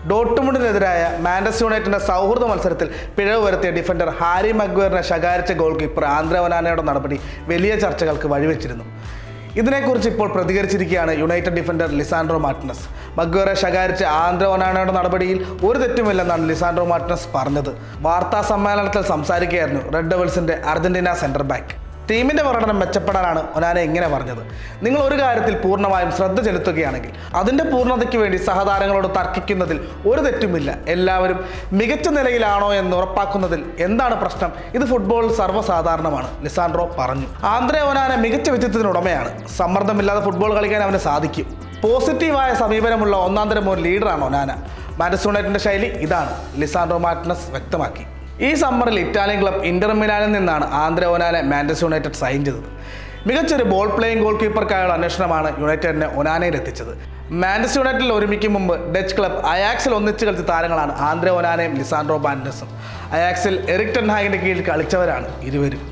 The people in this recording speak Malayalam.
ഡോട്ടുമുണ്ടിനെതിരായ മാൻഡസ് യുണൈറ്റഡിന്റെ സൗഹൃദ മത്സരത്തിൽ പിഴവ് വരുത്തിയ ഡിഫൻഡർ ഹാരി മഗ്വേറിനെ ശകാരിച്ച ഗോൾ കീപ്പർ ആന്ധ്ര ഒനാനയുടെ നടപടി വലിയ ചർച്ചകൾക്ക് വഴിവെച്ചിരുന്നു ഇതിനെക്കുറിച്ച് ഇപ്പോൾ പ്രതികരിച്ചിരിക്കുകയാണ് യുണൈറ്റഡ് ഡിഫൻഡർ ലിസാൻഡ്രോ മാർട്ടിനസ് മഗ്വേറെ ശകാരിച്ച ആന്ധ്ര ഒനാനയുടെ നടപടിയിൽ ഒരു തെറ്റുമില്ലെന്നാണ് ലിസാൻഡ്രോ മാർട്ടിനസ് പറഞ്ഞത് വാർത്താ സമ്മേളനത്തിൽ സംസാരിക്കുകയായിരുന്നു റെഡ് ഡെവിൾസിന്റെ അർജന്റീന സെന്റർ ബാക്ക് ടീമിന്റെ പ്രകടനം മെച്ചപ്പെടാനാണ് ഒനാന ഇങ്ങനെ പറഞ്ഞത് നിങ്ങൾ ഒരു കാര്യത്തിൽ പൂർണ്ണമായും ശ്രദ്ധ ചെലുത്തുകയാണെങ്കിൽ അതിന്റെ പൂർണ്ണതയ്ക്ക് വേണ്ടി സഹതാരങ്ങളോട് തർക്കിക്കുന്നതിൽ ഒരു തെറ്റുമില്ല എല്ലാവരും മികച്ച നിലയിലാണോ എന്ന് ഉറപ്പാക്കുന്നതിൽ എന്താണ് പ്രശ്നം ഇത് ഫുട്ബോളിൽ സർവ്വസാധാരണമാണ് ലിസാൻഡ്രോ പറഞ്ഞു ആന്ധ്ര ഒനാന മികച്ച വ്യക്തിത്വത്തിന് ഉടമയാണ് സമ്മർദ്ദമില്ലാതെ ഫുട്ബോൾ കളിക്കാൻ അവന് സാധിക്കും പോസിറ്റീവായ സമീപനമുള്ള ഒന്നാം തരം ഒരു ലീഡറാണ് ഒനാന മാൻഡസ് യുണൈറ്റഡിന്റെ ശൈലി ഇതാണ് ലിസാൻഡ്രോ മാർട്ടിനസ് വ്യക്തമാക്കി ഈ സമ്മറിൽ ഇറ്റാലിയൻ ക്ലബ് ഇന്റർ മിലാനിൽ നിന്നാണ് ആന്ധ്ര ഒനാനെ മാൻഡസ് യുണൈറ്റഡ് സൈൻ ചെയ്തത് മികച്ചൊരു ബോൾ പ്ലേയിങ് ഗോൾ കീപ്പർക്കായുള്ള അന്വേഷണമാണ് യുണൈറ്റഡിനെ ഒനാനയിൽ എത്തിച്ചത് മാൻഡസ് യുണൈറ്റഡിൽ ഒരുമിക്കും മുമ്പ് ഡച്ച് ക്ലബ് അയാക്സിൽ ഒന്നിച്ച് കളിച്ച താരങ്ങളാണ് ആന്ധ്ര ഒനാനയും ലിസാൻഡ്രോ ബാൻഡസും അയാക്സിൽ എറിക് ടെൻഹാഗിന്റെ കീഴിൽ കളിച്ചവരാണ് ഇരുവരും